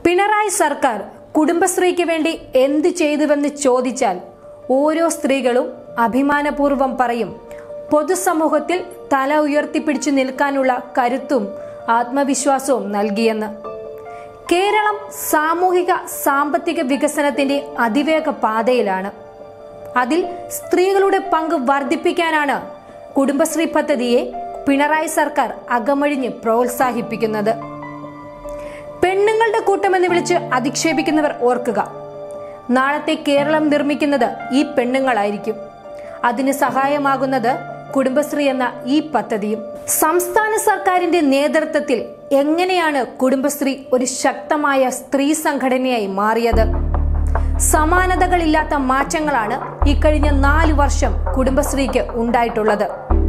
പിണറായി സർക്കാർ കുടുംബശ്രീക്ക് വേണ്ടി എന്ത് ചെയ്തുവെന്ന് ചോദിച്ചാൽ ഓരോ സ്ത്രീകളും അഭിമാനപൂർവ്വം പറയും പൊതുസമൂഹത്തിൽ തല ഉയർത്തിപ്പിടിച്ചു നിൽക്കാനുള്ള കരുത്തും ആത്മവിശ്വാസവും നൽകിയെന്ന് കേരളം സാമൂഹിക സാമ്പത്തിക വികസനത്തിന്റെ അതിവേഗ പാതയിലാണ് അതിൽ സ്ത്രീകളുടെ പങ്ക് വർദ്ധിപ്പിക്കാനാണ് കുടുംബശ്രീ പദ്ധതിയെ പിണറായി സർക്കാർ അകമഴിഞ്ഞ് പ്രോത്സാഹിപ്പിക്കുന്നത് പെണ്ണുങ്ങളുടെ കൂട്ടമെന്ന് വിളിച്ച് അധിക്ഷേപിക്കുന്നവർ ഓർക്കുക നാളത്തെ കേരളം നിർമ്മിക്കുന്നത് ഈ പെണ്ണുങ്ങളായിരിക്കും അതിന് സഹായമാകുന്നത് കുടുംബശ്രീ എന്ന ഈ പദ്ധതിയും സംസ്ഥാന സർക്കാരിന്റെ നേതൃത്വത്തിൽ എങ്ങനെയാണ് കുടുംബശ്രീ ഒരു ശക്തമായ സ്ത്രീ സംഘടനയായി മാറിയത് സമാനതകളില്ലാത്ത മാറ്റങ്ങളാണ് ഇക്കഴിഞ്ഞ നാല് വർഷം കുടുംബശ്രീക്ക് ഉണ്ടായിട്ടുള്ളത്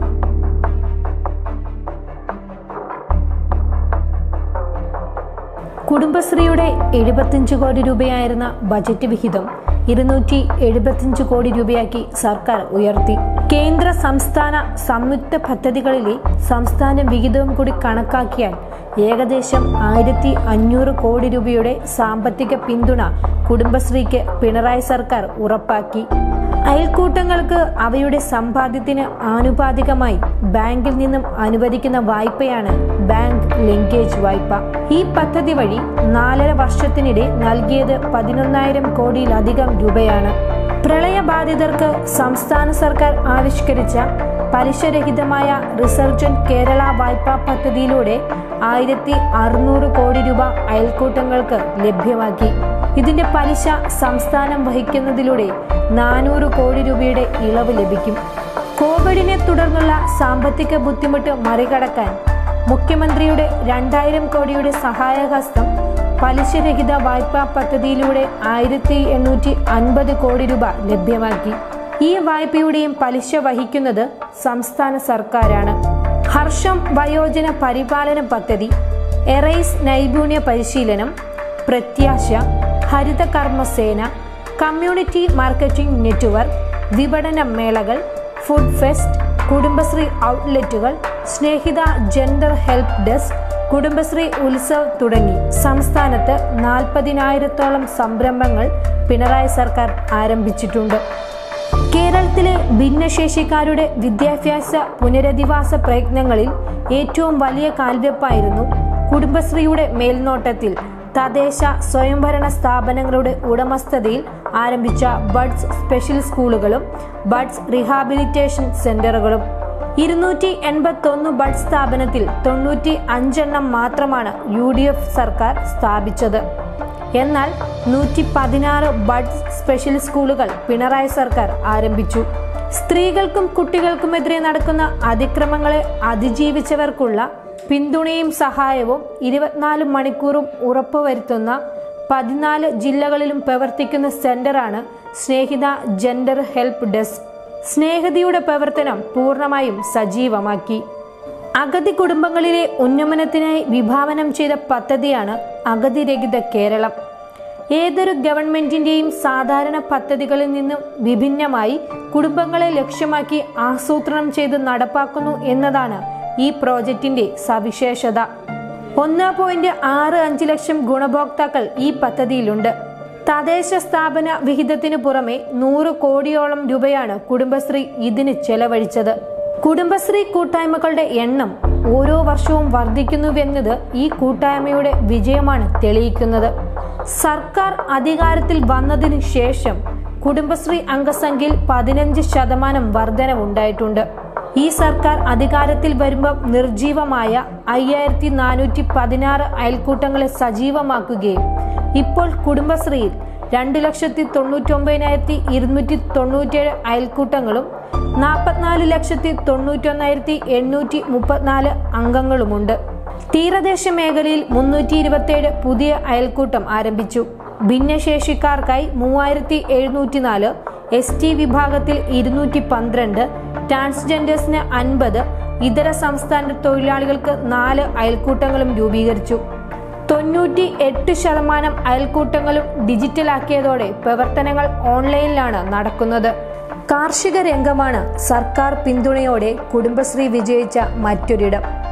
കുടുംബശ്രീയുടെ എഴുപത്തിയഞ്ച് കോടി രൂപയായിരുന്ന ബജറ്റ് വിഹിതം ഇരുന്നൂറ്റി എഴുപത്തിയഞ്ച് കോടി രൂപയാക്കി സർക്കാർ ഉയർത്തി കേന്ദ്ര സംസ്ഥാന സംയുക്ത പദ്ധതികളിലെ സംസ്ഥാന വിഹിതവും കൂടി കണക്കാക്കിയാൽ ഏകദേശം ആയിരത്തി അഞ്ഞൂറ് കോടി രൂപയുടെ സാമ്പത്തിക പിന്തുണ കുടുംബശ്രീക്ക് പിണറായി സർക്കാർ ഉറപ്പാക്കി അയൽക്കൂട്ടങ്ങൾക്ക് അവയുടെ സമ്പാദ്യത്തിന് ആനുപാതികമായി ബാങ്കിൽ നിന്നും അനുവദിക്കുന്ന വായ്പയാണ് ബാങ്ക് ലിങ്കേജ് വായ്പ ഈ പദ്ധതി വഴി നാലര വർഷത്തിനിടെ നൽകിയത് പതിനൊന്നായിരം കോടിയിലധികം രൂപയാണ് പ്രളയബാധിതർക്ക് സംസ്ഥാന സർക്കാർ ആവിഷ്കരിച്ച പലിശരഹിതമായ റിസർജൻ കേരള വായ്പാ പദ്ധതിയിലൂടെ ആയിരത്തി അറുന്നൂറ് കോടി രൂപ അയൽക്കൂട്ടങ്ങൾക്ക് ലഭ്യമാക്കി ഇതിന്റെ പലിശ സംസ്ഥാനം വഹിക്കുന്നതിലൂടെ നാനൂറ് കോടി രൂപയുടെ ഇളവ് ലഭിക്കും കോവിഡിനെ തുടർന്നുള്ള സാമ്പത്തിക ബുദ്ധിമുട്ട് മറികടക്കാൻ മുഖ്യമന്ത്രിയുടെ രണ്ടായിരം കോടിയുടെ സഹായഹസ്തം പലിശരഹിത വായ്പാ പദ്ധതിയിലൂടെ ആയിരത്തി എണ്ണൂറ്റി അൻപത് കോടി രൂപ ലഭ്യമാക്കി ഈ വായ്പയുടെയും പലിശ വഹിക്കുന്നത് സംസ്ഥാന സർക്കാരാണ് ഹർഷം വയോജന പരിപാലന പദ്ധതി എറൈസ് നൈപുണ്യ പരിശീലനം പ്രത്യാശ Haritha Karmasena community marketing network വിപണന മേളകൾ ഫുഡ് ഫെസ്റ്റ് കുടുംബശ്രീ ഔട്ട്ലെറ്റുകൾ Snehitha gender help desk Kudumbashree Utsav തുടങ്ങി സംസ്ഥാനത്ത് നാൽപ്പതിനായിരത്തോളം സംരംഭങ്ങൾ പിണറായി സർക്കാർ ആരംഭിച്ചിട്ടുണ്ട് കേരളത്തിലെ ഭിന്നശേഷിക്കാരുടെ വിദ്യാഭ്യാസ പുനരധിവാസ പ്രയത്നങ്ങളിൽ ഏറ്റവും വലിയ കാൽവെപ്പായിരുന്നു കുടുംബശ്രീയുടെ മേൽനോട്ടത്തിൽ തദ്ദേശ സ്വയംഭരണ സ്ഥാപനങ്ങളുടെ ഉടമസ്ഥതയിൽ ആരംഭിച്ച ബഡ്സ് സ്പെഷ്യൽ സ്കൂളുകളും ബഡ്സ് റീഹാബിലിറ്റേഷൻ സെന്ററുകളും ഇരുന്നൂറ്റി എൺപത്തൊന്ന് ബഡ് സ്ഥാപനത്തിൽ തൊണ്ണൂറ്റി അഞ്ചെണ്ണം മാത്രമാണ് യു ഡി എഫ് സർക്കാർ സ്ഥാപിച്ചത് എന്നാൽ നൂറ്റി പതിനാറ് ബഡ് സ്പെഷ്യൽ സ്കൂളുകൾ പിണറായി സർക്കാർ ആരംഭിച്ചു സ്ത്രീകൾക്കും കുട്ടികൾക്കുമെതിരെ നടക്കുന്ന അതിക്രമങ്ങളെ അതിജീവിച്ചവർക്കുള്ള പിന്തുണയും സഹായവും ഇരുപത്തിനാല് മണിക്കൂറും ഉറപ്പുവരുത്തുന്ന പതിനാല് ജില്ലകളിലും പ്രവർത്തിക്കുന്ന സെന്ററാണ് സ്നേഹിത ജെൻഡർ ഹെൽപ്പ് ഡെസ്ക് സ്നേഹതയുടെ പ്രവർത്തനം പൂർണ്ണമായും സജീവമാക്കി അഗതി കുടുംബങ്ങളിലെ ഉന്നമനത്തിനായി വിഭാവനം ചെയ്ത പദ്ധതിയാണ് അഗതിരഹിത കേരളം ഏതൊരു ഗവൺമെന്റിന്റെയും സാധാരണ പദ്ധതികളിൽ നിന്നും വിഭിന്നമായി കുടുംബങ്ങളെ ലക്ഷ്യമാക്കി ആസൂത്രണം ചെയ്ത് നടപ്പാക്കുന്നു എന്നതാണ് ഈ പ്രോജക്റ്റിന്റെ സവിശേഷത ഒന്ന് പോയിന്റ് ആറ് അഞ്ച് ലക്ഷം ഗുണഭോക്താക്കൾ ഈ പദ്ധതിയിലുണ്ട് തദ്ദേശ സ്ഥാപന വിഹിതത്തിനു പുറമെ നൂറ് കോടിയോളം രൂപയാണ് കുടുംബശ്രീ ഇതിന് ചെലവഴിച്ചത് കുടുംബശ്രീ കൂട്ടായ്മകളുടെ എണ്ണം ഓരോ വർഷവും വർദ്ധിക്കുന്നുവെന്നത് ഈ കൂട്ടായ്മയുടെ വിജയമാണ് തെളിയിക്കുന്നത് സർക്കാർ അധികാരത്തിൽ വന്നതിനു ശേഷം കുടുംബശ്രീ അംഗസംഖ്യയിൽ പതിനഞ്ച് ശതമാനം വർധനവുണ്ടായിട്ടുണ്ട് ഈ സർക്കാർ അധികാരത്തിൽ വരുമ്പോൾ നിർജീവമായ അയ്യായിരത്തി നാനൂറ്റി പതിനാറ് അയൽക്കൂട്ടങ്ങളെ സജീവമാക്കുകയും ഇപ്പോൾ കുടുംബശ്രീയിൽ രണ്ട് ലക്ഷത്തി തൊണ്ണൂറ്റി ഒമ്പതിനായിരത്തി ഇരുന്നൂറ്റി തൊണ്ണൂറ്റിയേഴ് അയൽക്കൂട്ടങ്ങളും നാൽപ്പത്തിനാല് ലക്ഷത്തി തൊണ്ണൂറ്റൊന്നായിരത്തി എണ്ണൂറ്റി മുപ്പത്തിനാല് അംഗങ്ങളുമുണ്ട് തീരദേശ മേഖലയിൽ മുന്നൂറ്റി ഇരുപത്തിയേഴ് പുതിയ അയൽക്കൂട്ടം ആരംഭിച്ചു ഭിന്നശേഷിക്കാർക്കായി മൂവായിരത്തി എഴുന്നൂറ്റി നാല് എസ് ടി വിഭാഗത്തിൽ ഇരുന്നൂറ്റി പന്ത്രണ്ട് ട്രാൻസ്ജെൻഡേഴ്സിന് അൻപത് ഇതര സംസ്ഥാന തൊഴിലാളികൾക്ക് നാല് അയൽക്കൂട്ടങ്ങളും രൂപീകരിച്ചു തൊണ്ണൂറ്റി എട്ട് ശതമാനം അയൽക്കൂട്ടങ്ങളും ഡിജിറ്റലാക്കിയതോടെ പ്രവർത്തനങ്ങൾ ഓൺലൈനിലാണ് നടക്കുന്നത് കാർഷിക രംഗമാണ് സർക്കാർ പിന്തുണയോടെ കുടുംബശ്രീ വിജയിച്ച മറ്റൊരിടം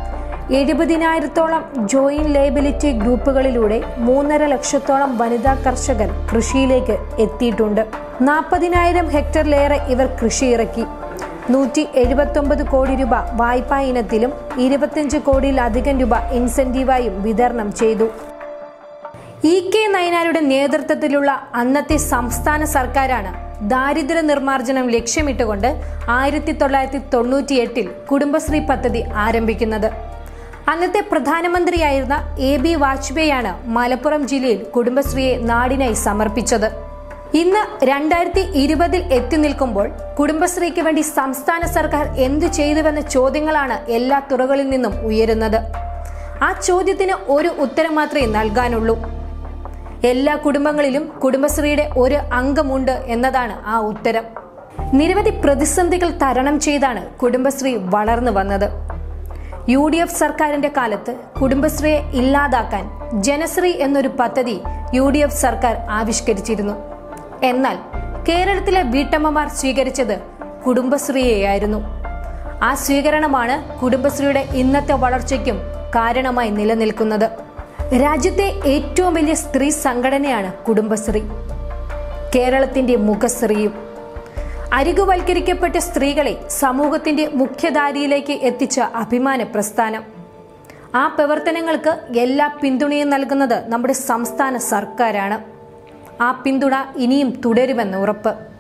എഴുപതിനായിരത്തോളം ജോയിന്റ് ലയബിലിറ്റി ഗ്രൂപ്പുകളിലൂടെ മൂന്നര ലക്ഷത്തോളം വനിതാ കർഷകർ കൃഷിയിലേക്ക് എത്തിയിട്ടുണ്ട് നാൽപ്പതിനായിരം ഹെക്ടറിലേറെ ഇവർ കൃഷി ഇറക്കി നൂറ്റി എഴുപത്തൊമ്പത് കോടി രൂപ വായ്പാ ഇനത്തിലും ഇരുപത്തിയഞ്ച് കോടിയിലധികം രൂപ ഇൻസെന്റീവായും വിതരണം ചെയ്തു ഇ കെ നയനാരുടെ നേതൃത്വത്തിലുള്ള അന്നത്തെ സംസ്ഥാന സർക്കാരാണ് ദാരിദ്ര്യ നിർമ്മാർജ്ജനം ലക്ഷ്യമിട്ടുകൊണ്ട് ആയിരത്തി തൊള്ളായിരത്തി തൊണ്ണൂറ്റിയെട്ടിൽ കുടുംബശ്രീ പദ്ധതി ആരംഭിക്കുന്നത് അന്നത്തെ പ്രധാനമന്ത്രിയായിരുന്ന എ ബി വാജ്പേയിയാണ് മലപ്പുറം ജില്ലയിൽ കുടുംബശ്രീയെ നാടിനായി സമർപ്പിച്ചത് ഇന്ന് രണ്ടായിരത്തി ഇരുപതിൽ എത്തി നിൽക്കുമ്പോൾ കുടുംബശ്രീക്ക് വേണ്ടി സംസ്ഥാന സർക്കാർ എന്തു ചെയ്തുവെന്ന ചോദ്യങ്ങളാണ് എല്ലാ തുറകളിൽ നിന്നും ഉയരുന്നത് ആ ചോദ്യത്തിന് ഒരു ഉത്തരം മാത്രമേ നൽകാനുള്ളൂ എല്ലാ കുടുംബങ്ങളിലും കുടുംബശ്രീയുടെ ഒരു അംഗമുണ്ട് എന്നതാണ് ആ ഉത്തരം നിരവധി പ്രതിസന്ധികൾ തരണം ചെയ്താണ് കുടുംബശ്രീ വളർന്നു വന്നത് യു ഡി എഫ് സർക്കാരിന്റെ കാലത്ത് കുടുംബശ്രീയെ ഇല്ലാതാക്കാൻ ജനശ്രീ എന്നൊരു പദ്ധതി യു ഡി എഫ് സർക്കാർ ആവിഷ്കരിച്ചിരുന്നു എന്നാൽ കേരളത്തിലെ വീട്ടമ്മമാർ സ്വീകരിച്ചത് കുടുംബശ്രീയെയായിരുന്നു ആ സ്വീകരണമാണ് കുടുംബശ്രീയുടെ ഇന്നത്തെ വളർച്ചയ്ക്കും കാരണമായി നിലനിൽക്കുന്നത് രാജ്യത്തെ ഏറ്റവും വലിയ സ്ത്രീ സംഘടനയാണ് കുടുംബശ്രീ കേരളത്തിന്റെ മുഖശ്രീയും അരികുവൽക്കരിക്കപ്പെട്ട സ്ത്രീകളെ സമൂഹത്തിന്റെ മുഖ്യധാരയിലേക്ക് എത്തിച്ച അഭിമാന പ്രസ്ഥാനം ആ പ്രവർത്തനങ്ങൾക്ക് എല്ലാ പിന്തുണയും നൽകുന്നത് നമ്മുടെ സംസ്ഥാന സർക്കാരാണ് ആ പിന്തുണ ഇനിയും തുടരുമെന്ന് ഉറപ്പ്